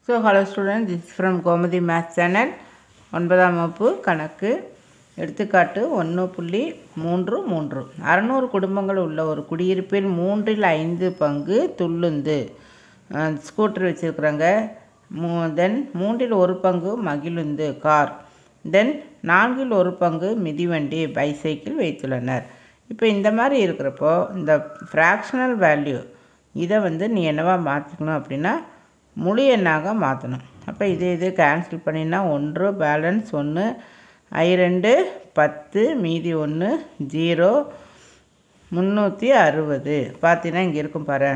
so hello student this from Gomathi maths channel ஒன்பதாம் வகுப்பு கணக்கு எடுத்துக்காட்டு ஒன்று புள்ளி மூன்று மூன்று அறநூறு குடும்பங்கள் உள்ள ஒரு குடியிருப்பில் மூன்றில் ஐந்து பங்கு துள்ளுந்து ஸ்கூட்டர் வச்சுருக்குறாங்க மூ தென் மூன்றில் ஒரு பங்கு மகிழுந்து கார் தென் நான்கில் ஒரு பங்கு மிதிவண்டி பைசைக்கிள் வைத்துள்ளனர் இப்போ இந்த மாதிரி இருக்கிறப்போ இந்த ஃப்ராக்ஷனல் வேல்யூ இதை வந்து நீ என்னவா மாற்றிக்கணும் அப்படின்னா முழு எண்ணாக மாற்றணும் அப்போ இது இது கேன்சல் பண்ணினா ஒன்று பேலன்ஸ் ஒன்று ஐ ரெண்டு பத்து மீதி ஒன்று ஜீரோ முந்நூற்றி அறுபது பார்த்தீங்கன்னா இங்கே இருக்கும் பாரு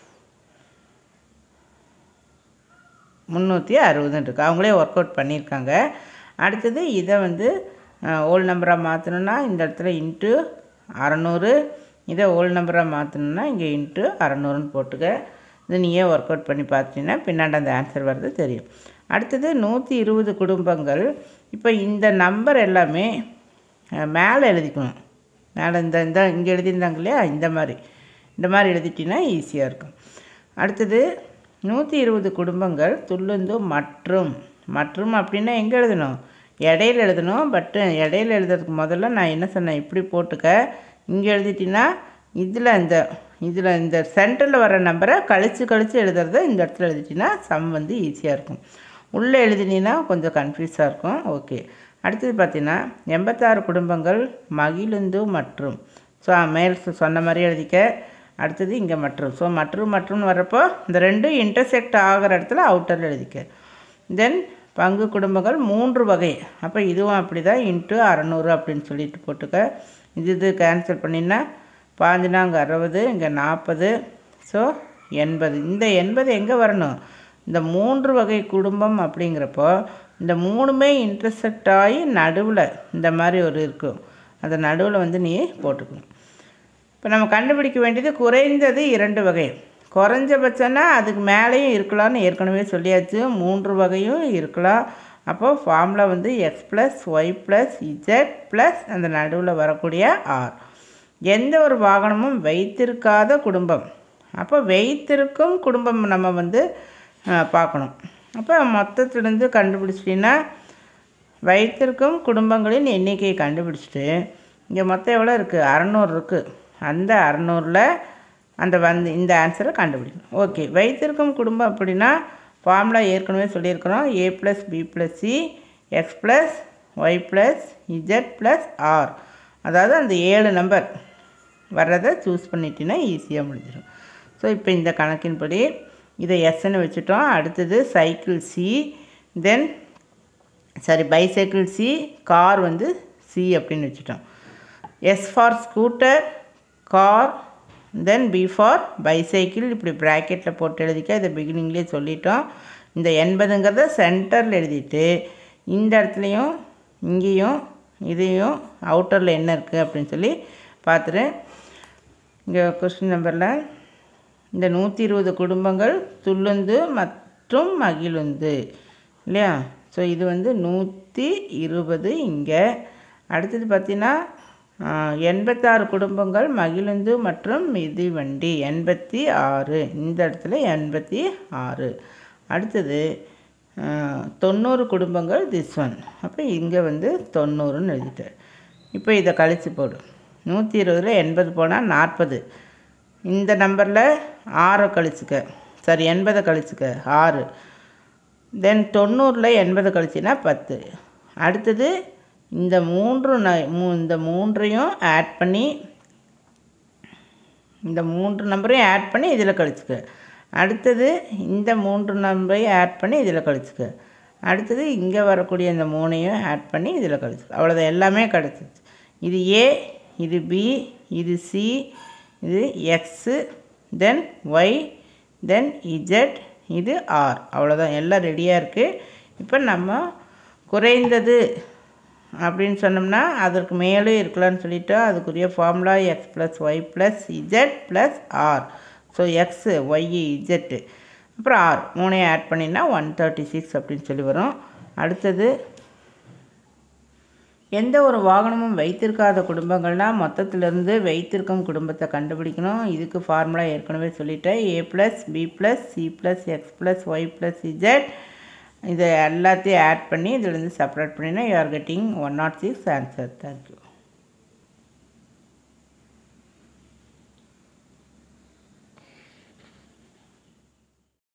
முந்நூற்றி அறுபதுன்னு இருக்குது அவங்களே ஒர்க் அவுட் பண்ணியிருக்காங்க அடுத்தது இதை வந்து ஓல்டு நம்பராக மாற்றணுன்னா இந்த இடத்துல இன்ட்டு அறநூறு இதை ஓல்டு நம்பராக மாற்றணுன்னா இங்கே இன்ட்டு அறநூறுன்னு போட்டுக்க இது நீயே ஒர்க் அவுட் பண்ணி பார்த்தீங்கன்னா பின்னாடி அந்த ஆன்சர் வர்றது தெரியும் அடுத்தது நூற்றி இருபது குடும்பங்கள் இப்போ இந்த நம்பர் எல்லாமே மேலே எழுதிக்கணும் மேலே இந்த இந்த இங்கே எழுதியிருந்தாங்க இல்லையா இந்த மாதிரி இந்த மாதிரி எழுதிட்டிங்கன்னா ஈஸியாக இருக்கும் அடுத்தது நூற்றி இருபது குடும்பங்கள் துள்ளுந்து மற்றும் மற்றும் அப்படின்னா எங்கே எழுதணும் இடையில எழுதணும் பட்டு இடையில எழுதுறதுக்கு முதல்ல நான் என்ன சொன்னேன் இப்படி போட்டுக்க இங்கே எழுதிட்டின்னா இதில் இந்த இதில் இந்த சென்டரில் வர நம்பரை கழித்து கழித்து எழுதுறத இந்த இடத்துல எழுதிட்டிங்கன்னா சம் வந்து ஈஸியாக இருக்கும் உள்ளே எழுதினீங்கன்னா கொஞ்சம் கன்ஃபியூஸாக இருக்கும் ஓகே அடுத்தது பார்த்தீங்கன்னா எண்பத்தாறு குடும்பங்கள் மகிழுந்து மற்றும் ஸோ மேல் சொன்ன மாதிரி எழுதிக்க அடுத்தது இங்கே மற்றும் ஸோ மற்றும் மற்றும் வர்றப்போ இந்த ரெண்டும் இன்டர்செக்ட் ஆகிற இடத்துல அவுட்டரில் எழுதிக்க தென் பங்கு குடும்பங்கள் மூன்று வகை அப்போ இதுவும் அப்படி தான் இன்ட்டு அறநூறு அப்படின்னு சொல்லிட்டு போட்டுக்க இது இது கேன்சல் பண்ணினா பாஞ்சுனா அங்கே அறுபது இங்கே நாற்பது ஸோ எண்பது இந்த எண்பது எங்கே வரணும் இந்த மூன்று வகை குடும்பம் அப்படிங்கிறப்போ இந்த மூணுமே இன்டர்செக்ட் ஆகி நடுவில் இந்த மாதிரி ஒரு இருக்கும் அந்த நடுவில் வந்து நீ போட்டுக்கணும் இப்போ நம்ம கண்டுபிடிக்க வேண்டியது குறைந்தது இரண்டு வகை குறைஞ்சபட்சம்னா அதுக்கு மேலேயும் இருக்கலாம்னு ஏற்கனவே சொல்லியாச்சு மூன்று வகையும் இருக்கலாம் அப்போது ஃபார்முலா வந்து X plus Y plus Z plus அந்த நடுவில் வரக்கூடிய ஆர் எந்த ஒரு வாகனமும் வைத்திருக்காத குடும்பம் அப்போ வைத்திருக்கும் குடும்பம் நம்ம வந்து பார்க்கணும் அப்போ மொத்தத்துலேருந்து கண்டுபிடிச்சிட்டிங்கன்னா வைத்திருக்கும் குடும்பங்களின் எண்ணிக்கையை கண்டுபிடிச்சிட்டு இங்கே மொத்தம் எவ்வளோ இருக்குது அறநூறு இருக்குது அந்த அறநூறில் அந்த வந்து இந்த ஆன்சரை கண்டுபிடிக்கணும் ஓகே வைத்திருக்கும் குடும்பம் அப்படின்னா ஃபார்முலா ஏற்கனவே சொல்லியிருக்கிறோம் A plus B plus C X plus Y plus Z plus R அதாவது அந்த ஏழு நம்பர் வர்றதை சூஸ் பண்ணிட்டீங்கன்னா ஈஸியாக முடிஞ்சிடும் ஸோ இப்போ இந்த கணக்கின்படி இதை எஸ்ன்னு வச்சுட்டோம் அடுத்தது cycle C then sorry bicycle C car வந்து சி அப்படின்னு வச்சுட்டோம் S for scooter car then B for bicycle இப்படி ப்ராக்கெட்டில் போட்டு எழுதிக்க இதை பிகினிங்லேயே சொல்லிட்டோம் இந்த எண்பதுங்கிறத சென்டரில் எழுதிட்டு இந்த இடத்துலையும் இங்கேயும் இதையும் அவுட்டரில் என்ன இருக்குது அப்படின்னு சொல்லி பார்த்துட்டு இங்கே கொஸ்டின் நம்பரில் இந்த நூற்றி இருபது குடும்பங்கள் துள்ளுந்து மற்றும் மகிழுந்து இல்லையா ஸோ இது வந்து நூற்றி இருபது இங்கே அடுத்தது பார்த்திங்கன்னா எண்பத்தாறு குடும்பங்கள் மகிழுந்து மற்றும் மிதிவண்டி எண்பத்தி ஆறு இந்த இடத்துல எண்பத்தி ஆறு அடுத்தது தொண்ணூறு குடும்பங்கள் திஸ் ஒன் அப்போ இங்கே வந்து தொண்ணூறுன்னு எழுதிட்டேன் இப்போ இதை கழித்து போடு நூற்றி இருபதில் எண்பது போனால் நாற்பது இந்த நம்பரில் ஆறை கழிச்சுக்க சாரி எண்பதை கழிச்சுக்க ஆறு தென் தொண்ணூறில் எண்பது கழிச்சின்னா பத்து அடுத்தது இந்த மூன்று ந மூ இந்த மூன்றையும் ஆட் பண்ணி இந்த மூன்று நம்பரையும் ஆட் பண்ணி இதில் கழிச்சுக்க அடுத்தது இந்த மூன்று நம்பரையும் ஆட் பண்ணி இதில் கழிச்சுக்க அடுத்தது இங்கே வரக்கூடிய இந்த மூணையும் ஆட் பண்ணி இதில் கழிச்சுக்க அவ்வளோதான் எல்லாமே கிடச்சிச்சு இது ஏ இது பி இது சி இது X then Y then Z இது ஆர் அவ்வளோதான் எல்லாம் ரெடியாக இருக்குது இப்போ நம்ம குறைந்தது அப்படின்னு சொன்னோம்னா அதற்கு மேலே இருக்கலாம்னு சொல்லிட்டோம் அதுக்குரிய formula X plus Y plus Z plus R so X Y Z அப்புறம் ஆர் மூணையும் ஆட் பண்ணினா ஒன் தேர்ட்டி சிக்ஸ் அப்படின்னு சொல்லி வரும் அடுத்தது எந்த ஒரு வாகனமும் வைத்திருக்காத குடும்பங்கள்னால் மொத்தத்திலிருந்து வைத்திருக்கும் குடும்பத்தை கண்டுபிடிக்கணும் இதுக்கு ஃபார்முலா ஏற்கனவே சொல்லிட்டேன் A plus B plus C plus X plus Y plus Z இதை எல்லாத்தையும் ஆட் பண்ணி இதிலேருந்து செப்பரேட் பண்ணினா you are getting one naught six answer thank you